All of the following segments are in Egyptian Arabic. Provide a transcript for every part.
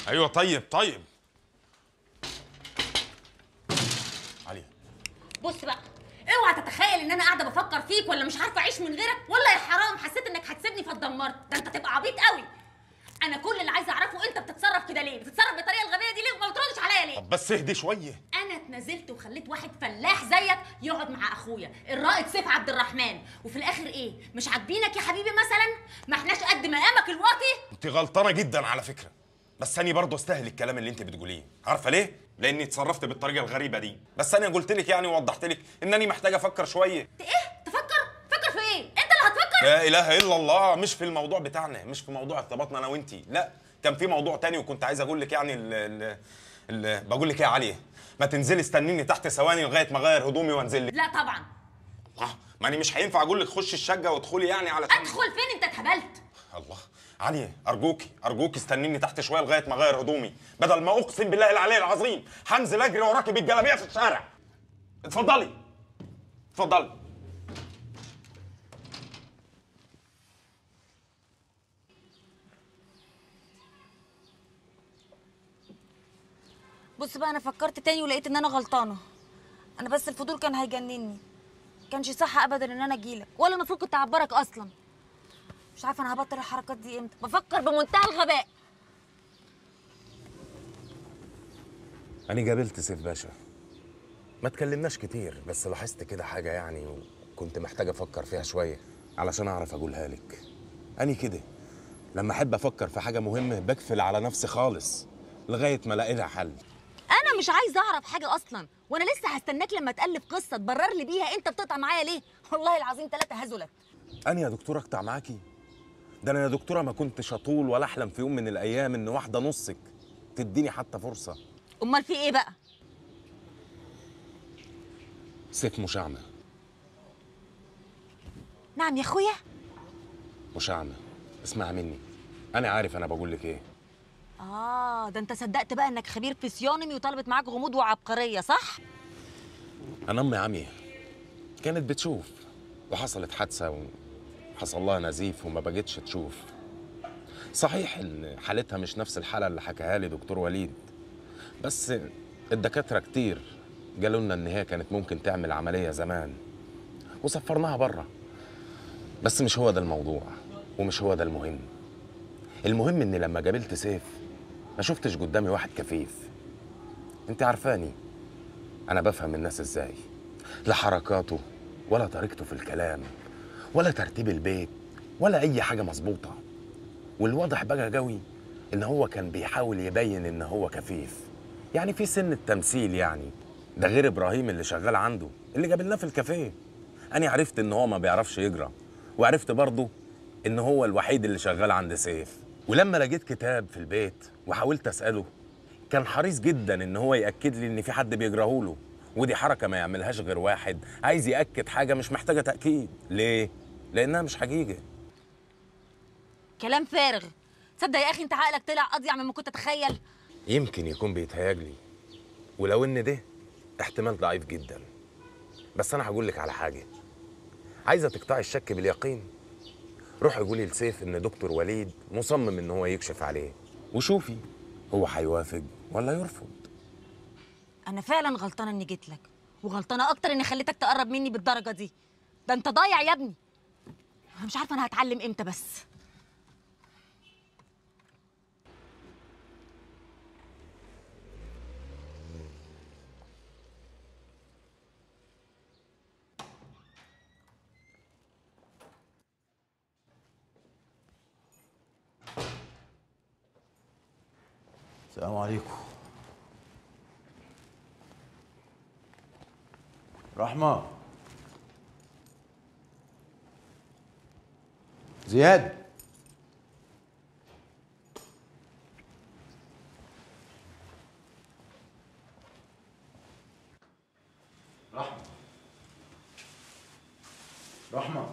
ايوه طيب طيب علي بص بقى اوعى تتخيل ان انا قاعده بفكر فيك ولا مش عارفه اعيش من غيرك ولا يا حرام حسيت انك هتسيبني فاتدمرت ده انت تبقى عبيط قوي انا كل اللي عايزه اعرفه انت بتتصرف كده ليه بتتصرف بالطريقه الغبيه دي ليه وما بتردش عليا ليه طب بس اهدي شويه انا اتنازلت وخليت واحد فلاح زيك يقعد مع اخويا الرائد سيف عبد الرحمن وفي الاخر ايه مش عاجبينك يا حبيبي مثلا ما احناش قد مقامك الواطي انت غلطانه جدا على فكره بس انا برضه استاهل الكلام اللي انت بتقوليه عارفه ليه لاني اتصرفت بالطريقه الغريبه دي بس انا قلت لك يعني ووضحت لك انني محتاج افكر شويه انت ايه تفكر فكر في ايه انت اللي هتفكر لا اله الا الله مش في الموضوع بتاعنا مش في موضوع ارتباطنا انا وانتي لا كان في موضوع تاني وكنت عايز اقول لك يعني ال ال ال بقول لك ايه يا علي ما تنزلي استنيني تحت ثواني لغايه ما اغير هدومي وانزل لك لا طبعا آه، ما انا مش هينفع اقول لك خشي الشقه وادخلي يعني على ادخل فين انت اتهبلت الله علي ارجوكي ارجوكي استنيني تحت شويه لغايه ما اغير هدومي بدل ما اقسم بالله العلي العظيم هنزل اجري وراكي بالجلابيه في الشارع اتفضلي اتفضلي بص بقى انا فكرت تاني ولقيت ان انا غلطانه انا بس الفضول كان هيجنني كانش صح ابدا ان انا اجيلك ولا المفروض كنت اعبرك اصلا مش عارفه انا هبطل الحركات دي امتى بفكر بمنتهى الغباء أنا قابلت سيف باشا ما تكلمناش كتير بس لاحظت كده حاجة يعني وكنت محتاج أفكر فيها شوية علشان أعرف أقولها لك أنا كده لما أحب أفكر في حاجة مهمة بقفل على نفسي خالص لغاية ما ألاقي لها حل انا مش عايزه اعرف حاجه اصلا وانا لسه هستناك لما تالف قصه تبرر لي بيها انت بتقطع معايا ليه والله العظيم ثلاثه هزلت أنا يا دكتورة أقطع معاكي ده أنا يا دكتورة ما كنتش أطول ولا أحلم في يوم من الأيام إن واحدة نصك تديني حتى فرصة امال في ايه بقى سيف مشاعمة نعم يا اخويا مشاعمة اسمع مني أنا عارف أنا بقول لك إيه اه ده انت صدقت بقى انك خبير فيسيونمي وطلبت معاك غموض وعبقريه صح أنا أمي عمية كانت بتشوف وحصلت حادثة وحصل لها نزيف وما بقتش تشوف صحيح إن حالتها مش نفس الحالة اللي حكاها لي دكتور وليد بس الدكاترة كتير قالوا لنا إن هي كانت ممكن تعمل عملية زمان وسفرناها بره بس مش هو ده الموضوع ومش هو ده المهم المهم إني لما قابلت سيف ما شفتش قدامي واحد كفيف انت عارفاني انا بفهم الناس ازاي لا حركاته ولا طريقته في الكلام ولا ترتيب البيت ولا اي حاجه مظبوطه والواضح بقى قوي ان هو كان بيحاول يبين ان هو كفيف يعني في سن التمثيل يعني ده غير ابراهيم اللي شغال عنده اللي جابلناه في الكافيه انا عرفت ان هو ما بيعرفش يجرى وعرفت برضه ان هو الوحيد اللي شغال عند سيف ولما لقيت كتاب في البيت وحاولت اساله كان حريص جدا ان هو ياكد لي ان في حد بيجراهوله ودي حركه ما يعملهاش غير واحد عايز ياكد حاجه مش محتاجه تاكيد ليه لانها مش حقيقه كلام فارغ تصدق يا اخي انت عقلك طلع اضيع مما كنت اتخيل يمكن يكون بيتهيألي ولو ان ده احتمال ضعيف جدا بس انا هقول لك على حاجه عايزه تقطعي الشك باليقين روحي قولي لسيف ان دكتور وليد مصمم ان هو يكشف عليه وشوفي هو هيوافق ولا يرفض انا فعلا غلطانه اني جيت لك وغلطانه اكتر اني خليتك تقرب مني بالدرجه دي ده انت ضايع يا ابني انا مش عارفه انا هتعلم امتى بس السلام عليكم رحمة زياد رحمة رحمة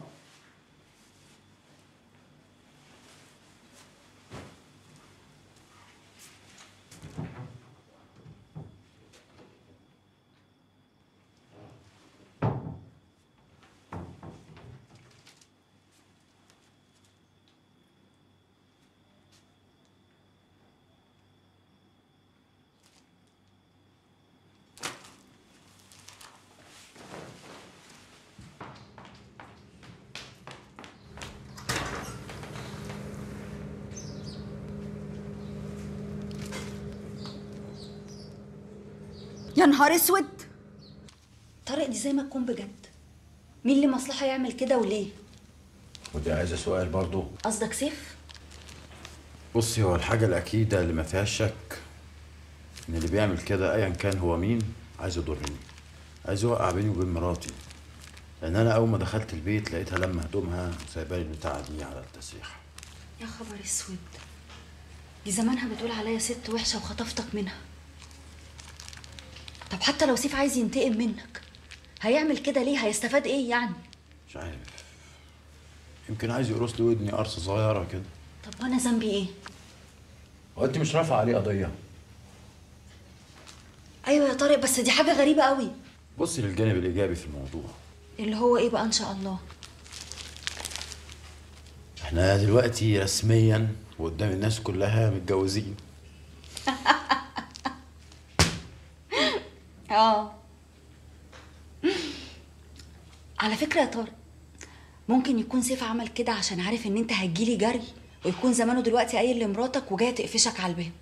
يا نهار اسود طارق دي زي ما تكون بجد مين اللي مصلحه يعمل كده وليه ودي عايزه سؤال برضو قصدك سيف بصي هو الحاجه الاكيده اللي ما فيهاش شك ان اللي بيعمل كده ايا كان هو مين عايز يضرني عايز يوقع بيني وبين مراتي لان انا اول ما دخلت البيت لقيتها لما هدومها وسايبالي البتاعه دي على التسريحه يا خبر اسود دي زمانها بتقول عليا ست وحشه وخطفتك منها طب حتى لو سيف عايز ينتقم منك هيعمل كده ليه هيستفاد ايه يعني مش عارف يمكن عايز يقرص لي ودني قرصه صغيره كده طب وانا ذنبي ايه هو انت مش رافعه عليه قضيه ايوه يا طارق بس دي حاجه غريبه قوي بصي للجانب الايجابي في الموضوع اللي هو ايه بقى ان شاء الله احنا دلوقتي رسميا وقدام الناس كلها متجوزين اه على فكره يا طارق ممكن يكون سيف عمل كده عشان عارف ان انت هتجيلي جري ويكون زمانه دلوقتي قايل لمراتك وجايه تقفشك على الباب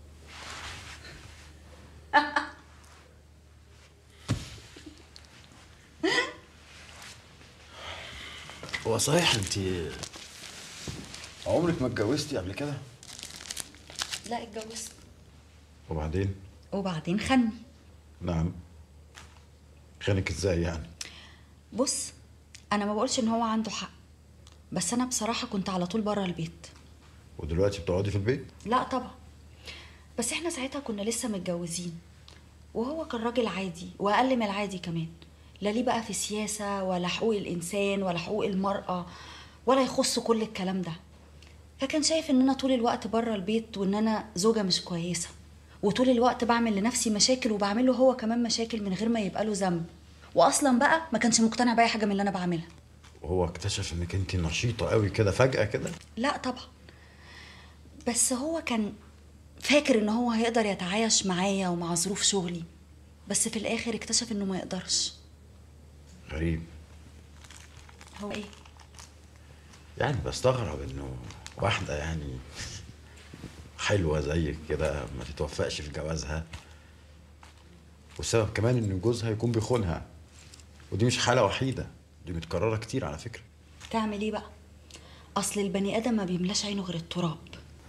هو صحيح انت عمرك ما اتجوزتي قبل كده لا اتجوزت وبعدين وبعدين خني نعم خانك ازاي يعني بص انا ما بقولش ان هو عنده حق بس انا بصراحه كنت على طول بره البيت ودلوقتي بتقعدي في البيت لا طبعا بس احنا ساعتها كنا لسه متجوزين وهو كان راجل عادي واقل من العادي كمان لا ليه بقى في سياسه ولا حقوق الانسان ولا حقوق المراه ولا يخص كل الكلام ده فكان شايف ان انا طول الوقت بره البيت وان انا زوجه مش كويسه وطول الوقت بعمل لنفسي مشاكل وبعمل له هو كمان مشاكل من غير ما يبقى له ذنب واصلا بقى ما كانش مقتنع باي حاجه من اللي انا بعملها وهو اكتشف انك انت نشيطه قوي كده فجاه كده لا طبعا بس هو كان فاكر ان هو هيقدر يتعايش معايا ومع ظروف شغلي بس في الاخر اكتشف انه ما يقدرش غريب هو ايه يعني بستغرب انه واحده يعني حلوه زيك كده ما تتوفقش في جوازها والسبب كمان ان جوزها يكون بيخونها ودي مش حاله وحيده دي متكرره كتير على فكره تعمل ايه بقى اصل البني ادم ما بيملاش عينه غير التراب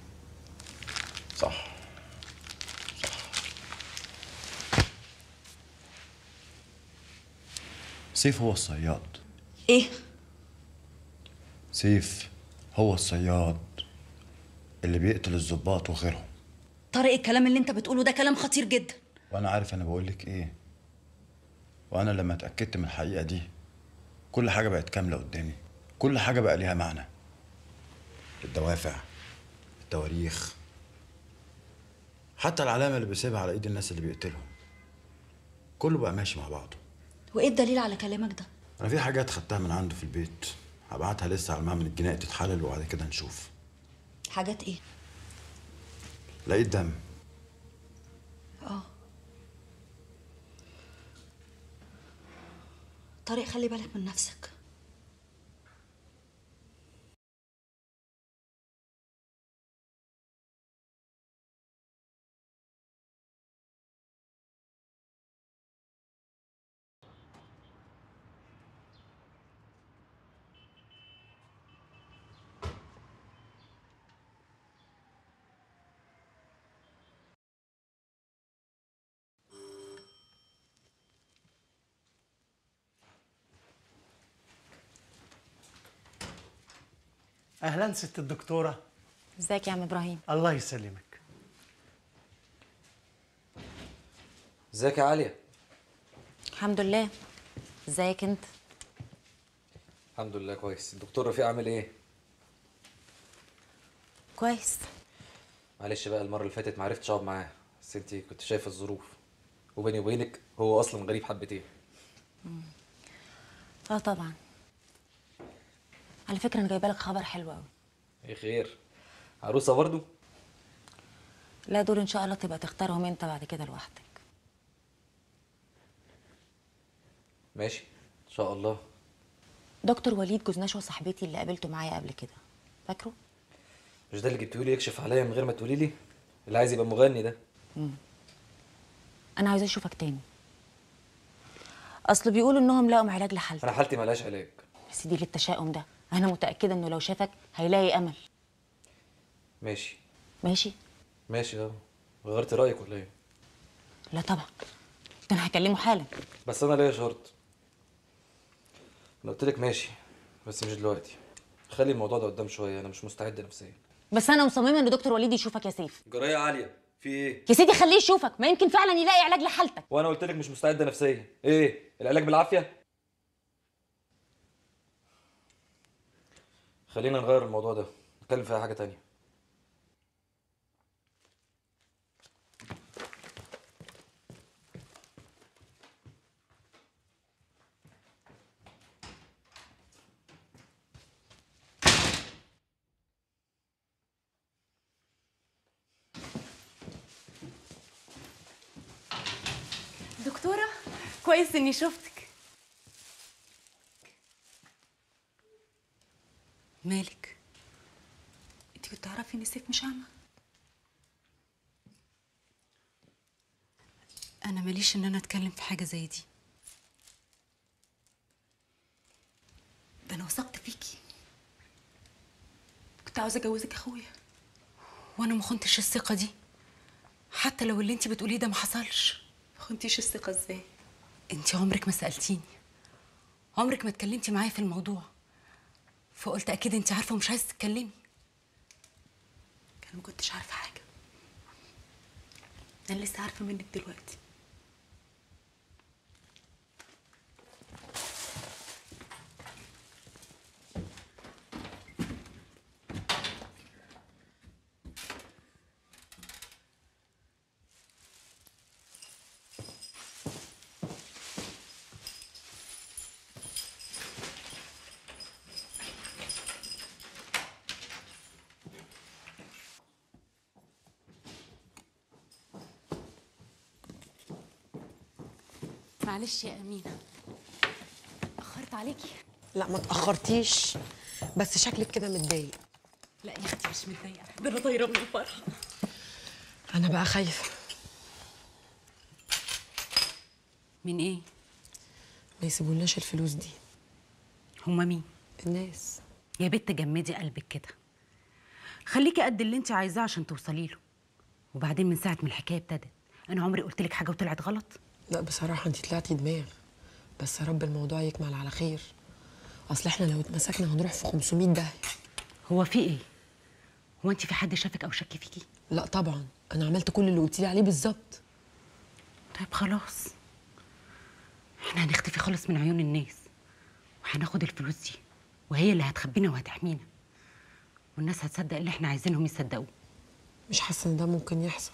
صح سيف هو الصياد ايه سيف هو الصياد اللي بيقتل الضباط وغيرهم طارق الكلام اللي انت بتقوله ده كلام خطير جدا وانا عارف انا بقول لك ايه وانا لما اتاكدت من الحقيقه دي كل حاجه بقت كامله قدامي كل حاجه بقى ليها معنى الدوافع التواريخ حتى العلامه اللي بيسيبها على ايد الناس اللي بيقتلهم كله بقى ماشي مع بعضه وايه الدليل على كلامك ده انا في حاجات خدتها من عنده في البيت هبعتها لسه على المعمل الجنائي تتحلل وبعد كده نشوف حاجات ايه لقيت دم اه طارق خلي بالك من نفسك اهلا ست الدكتوره ازيك يا عم ابراهيم الله يسلمك ازيك يا عالية الحمد لله ازيك انت الحمد لله كويس الدكتور رفيق عامل ايه كويس معلش بقى المره اللي فاتت ما عرفتش اقعد معاه بس انت كنت شايفه الظروف وبيني وبينك هو اصلا غريب حبتين اه طبعا على فكره انا جايبه لك خبر حلو قوي ايه خير عروسه برضو لا دول ان شاء الله تبقى تختارهم انت بعد كده لوحدك ماشي ان شاء الله دكتور وليد جوز نشوى صاحبتي اللي قابلته معايا قبل كده فاكره مش ده اللي جبتيه لي يكشف عليا من غير ما تقولي لي اللي عايز يبقى مغني ده انا عايزه اشوفك تاني اصل بيقولوا انهم لقوا علاج لحالتك انا حالتي ملهاش علاج يا سيدي للتشاؤم ده انا متاكده انه لو شافك هيلاقي امل ماشي ماشي ماشي اه غيرت رايك ولا ايه لا طبعا ده انا هكلمه حالا بس انا ليا شرط انا قلت لك ماشي بس مش دلوقتي خلي الموضوع ده قدام شويه انا مش مستعد نفسيا بس انا مصممه ان دكتور وليد يشوفك يا سيف جرايه عاليه في ايه يا سيدي خليه يشوفك ما يمكن فعلا يلاقي علاج لحالتك وانا قلت لك مش مستعد نفسيا ايه العلاج بالعافيه خلينا نغير الموضوع ده نتكلم في أي حاجه تانية دكتورة كويس اني شفتك مالك انت كنت تعرفي ان سيف مش اعمى انا ماليش ان انا اتكلم في حاجه زي دي ده انا وثقت فيكي كنت عاوزه اجوزك اخويا وانا ما خنتش الثقه دي حتى لو اللي انت بتقوليه ده ما حصلش ما خنتيش الثقه ازاي انت عمرك ما سالتيني عمرك ما اتكلمتي معايا في الموضوع فقلت اكيد انت عارفه ومش عايزه تتكلمي انا ما كنتش عارفه حاجه انا لسه عارفه منك دلوقتي معلش يا امينه اخرت عليكي لا ما تأخرتيش بس شكلك كده متضايق لا يا اختي مش متضايقه ده انا طايره من الفرحه أنا بقى خايفة من ايه ما يسيبولناش الفلوس دي هما مين الناس يا بت جمدي قلبك كده خليكي قد اللي انت عايزاه عشان توصلي له وبعدين من ساعه ما الحكايه ابتدت انا عمري قلت لك حاجه وطلعت غلط لا بصراحة انت طلعتي دماغ بس يا رب الموضوع يكمل على خير أصل احنا لو اتمسكنا هنروح في 500 داهية هو في ايه هو انت في حد شافك او شك فيكي لا طبعا أنا عملت كل اللي قلتيلي عليه بالظبط طيب خلاص احنا هنختفي خالص من عيون الناس وهناخد الفلوس دي وهي اللي هتخبينا وهتحمينا والناس هتصدق اللي احنا عايزينهم يصدقوه مش حاسة إن ده ممكن يحصل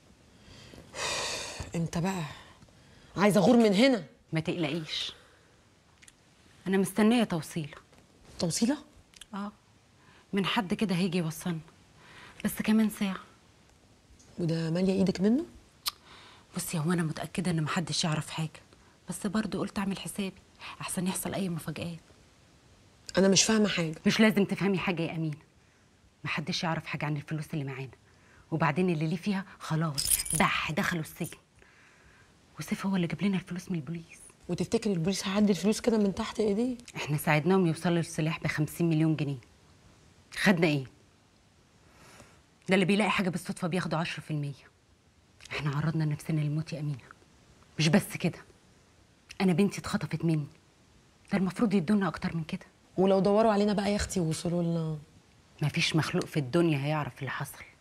امتى بقى عايزة أغور من هنا ما تقلقيش انا مستنيه توصيله توصيلة اه من حد كده هيجي يوصلنا بس كمان ساعه وده مالية إيدك منه بصي هو انا متاكده ان محدش يعرف حاجه بس برضو قلت اعمل حسابي احسن يحصل اي مفاجآت أنا مش فاهمة حاجة مش لازم تفهمي حاجه يا امينه محدش يعرف حاجه عن الفلوس اللي معانا وبعدين اللي ليه فيها خلاص دح دخلوا السجن وسيف هو اللي جاب لنا الفلوس من البوليس وتفتكري البوليس هيعدي الفلوس كده من تحت إيديه احنا ساعدناهم يوصلوا للسلاح ب 50 مليون جنيه خدنا ايه ده اللي بيلاقي حاجه بالصدفه بياخدوا 10% احنا عرضنا نفسنا للموت يا امينه مش بس كده انا بنتي اتخطفت مني ده المفروض يدونا اكتر من كده ولو دوروا علينا بقى يا أختي ووصلوا لنا مفيش مخلوق في الدنيا هيعرف اللي حصل